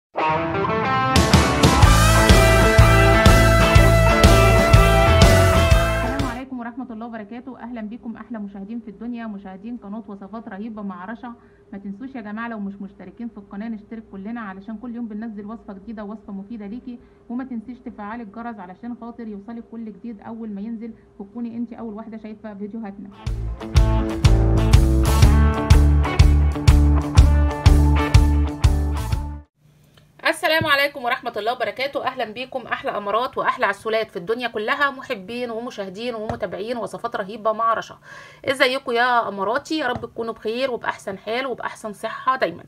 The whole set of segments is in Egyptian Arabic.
السلام عليكم ورحمة الله وبركاته أهلا بكم أحلى مشاهدين في الدنيا مشاهدين قناة وصفات رهيبة مع رشا ما تنسوش يا جماعة لو مش مشتركين في القناة نشترك كلنا علشان كل يوم بننزل وصفة جديدة ووصفة مفيدة ليكي وما تنسيش تفعلي الجرس علشان خاطر يوصلك كل جديد أول ما ينزل وتكوني انت أول واحدة شايفة فيديوهاتنا السلام عليكم ورحمة الله وبركاته أهلا بيكم أحلى أمارات وأحلى عسولات في الدنيا كلها محبين ومشاهدين ومتابعين وصفات رهيبة مع رشا ازيكم يا أماراتي يا رب تكونوا بخير وبأحسن حال وبأحسن صحة دايما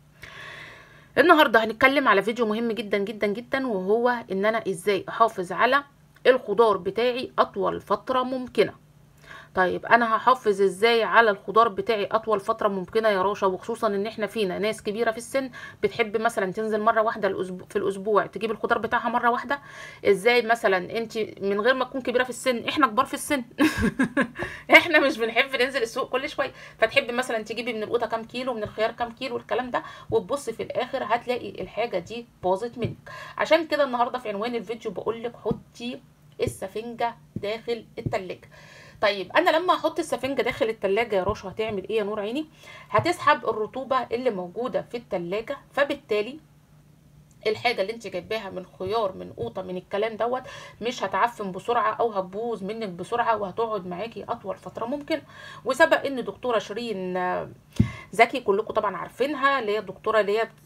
النهاردة هنتكلم على فيديو مهم جدا جدا جدا وهو ان انا ازاي احافظ على الخضار بتاعي اطول فترة ممكنة طيب انا هحافظ ازاي على الخضار بتاعي اطول فتره ممكنه يا راشا وخصوصا ان احنا فينا ناس كبيره في السن بتحب مثلا تنزل مره واحده الأسبوع في الاسبوع تجيب الخضار بتاعها مره واحده ازاي مثلا انت من غير ما تكون كبيره في السن احنا كبار في السن احنا مش بنحب ننزل السوق كل شويه فتحب مثلا تجيبي من القوطه كام كيلو من الخيار كام كيلو الكلام ده وتبصي في الاخر هتلاقي الحاجه دي باظت منك عشان كده النهارده في عنوان الفيديو بقول لك حطي السفنجه داخل التلاجة طيب انا لما احط السفنجه داخل التلاجة يا رشا هتعمل ايه يا نور عيني هتسحب الرطوبه اللي موجوده في التلاجة فبالتالي الحاجه اللي انت جايباها من خيار من قوطه من الكلام دوت مش هتعفن بسرعه او هتبوظ منك بسرعه وهتقعد معاكي اطول فتره ممكن وسبق ان دكتوره شيرين زكي كلكم طبعا عارفينها اللي هي الدكتوره اللي هي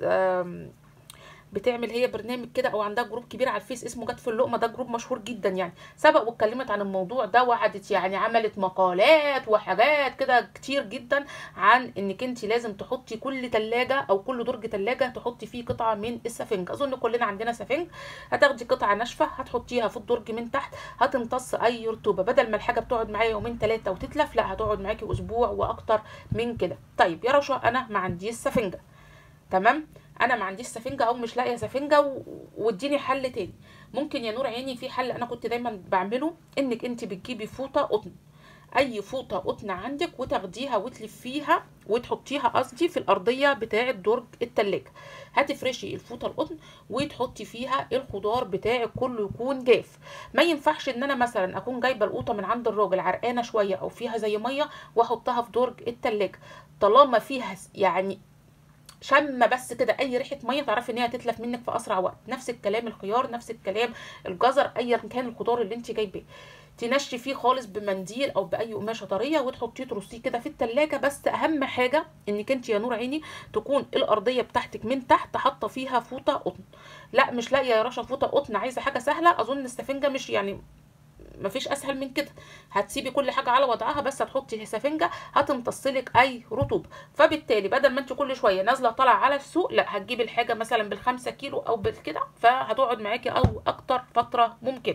بتعمل هي برنامج كده او عندها جروب كبير على الفيس اسمه جت في اللقمه ده جروب مشهور جدا يعني سبق واتكلمت عن الموضوع ده وقعدت يعني عملت مقالات وحاجات كده كتير جدا عن انك انت لازم تحطي كل تلاجة او كل درج تلاجة تحطي فيه قطعه من السفنج اظن كلنا عندنا سفنج هتاخدي قطعه ناشفه هتحطيها في الدرج من تحت هتمتص اي رطوبه بدل ما الحاجه بتقعد معايا يومين ثلاثه وتتلف لا هتقعد معاكي اسبوع واكتر من كده طيب يا رشا انا ما عنديش سفنجه تمام انا ما عنديش سفنجه او مش لاقيه سفنجه و... واديني حل تاني ممكن يا نور عيني في حل انا كنت دايما بعمله انك انت بتجيبي فوطه قطن اي فوطه قطن عندك وتاخديها وتلفيها وتحطيها قصدي في الارضيه بتاعه درج التلاجة هتفرشي الفوطه القطن وتحطي فيها الخضار بتاعك كله يكون جاف ما ينفعش ان انا مثلا اكون جايبه القوطه من عند الراجل عرقانه شويه او فيها زي ميه واحطها في درج التلاجة طالما فيها يعني شم بس كده اي ريحه ميه تعرفي ان هي هتتلف منك في اسرع وقت نفس الكلام الخيار نفس الكلام الجزر ايا كان الخضار اللي انت جايباه تنشي فيه خالص بمنديل او باي قماشه طريه وتحطيه ترصيه كده في التلاجة بس اهم حاجه انك انت يا نور عيني تكون الارضيه بتاعتك من تحت حاطه فيها فوطه قطن لا مش لاقيه يا رشا فوطه قطن عايزه حاجه سهله اظن السفنجه مش يعني مفيش اسهل من كده هتسيبي كل حاجه على وضعها بس هتحطي سفنجه هتمتصلك اي رطوبه فبالتالي بدل ما انت كل شويه نازله طالعه على السوق لا هتجيبي الحاجه مثلا بالخمسة كيلو او بالكده فهتقعد معاكي او اكتر فتره ممكن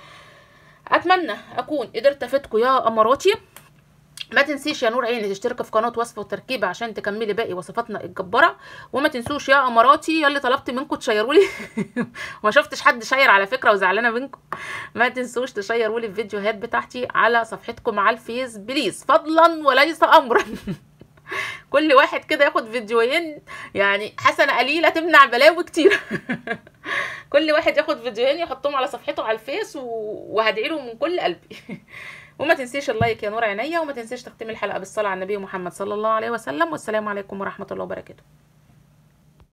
اتمنى اكون قدرت افيدكم يا اماراتي ما تنسيش يا نور عيني تشتركي في قناه وصفه وتركيبه عشان تكملي باقي وصفاتنا الجباره وما تنسوش يا اماراتي يلي طلبت منكم تشيروا لي وما شفتش حد شير على فكره وزعلانه منكم ما تنسوش تشيروا لي الفيديوهات بتاعتي على صفحتكم على الفيس بليز فضلا وليس امرا كل واحد كده ياخد فيديوهين يعني حسنه قليله تمنع بلاوي كتير كل واحد ياخد فيديوهين يحطهم على صفحته على الفيس وهدعي له من كل قلبي وما تنسيش اللايك يا نور عينيا وما تنسيش تختمي الحلقه بالصلاه على النبي محمد صلى الله عليه وسلم والسلام عليكم ورحمه الله وبركاته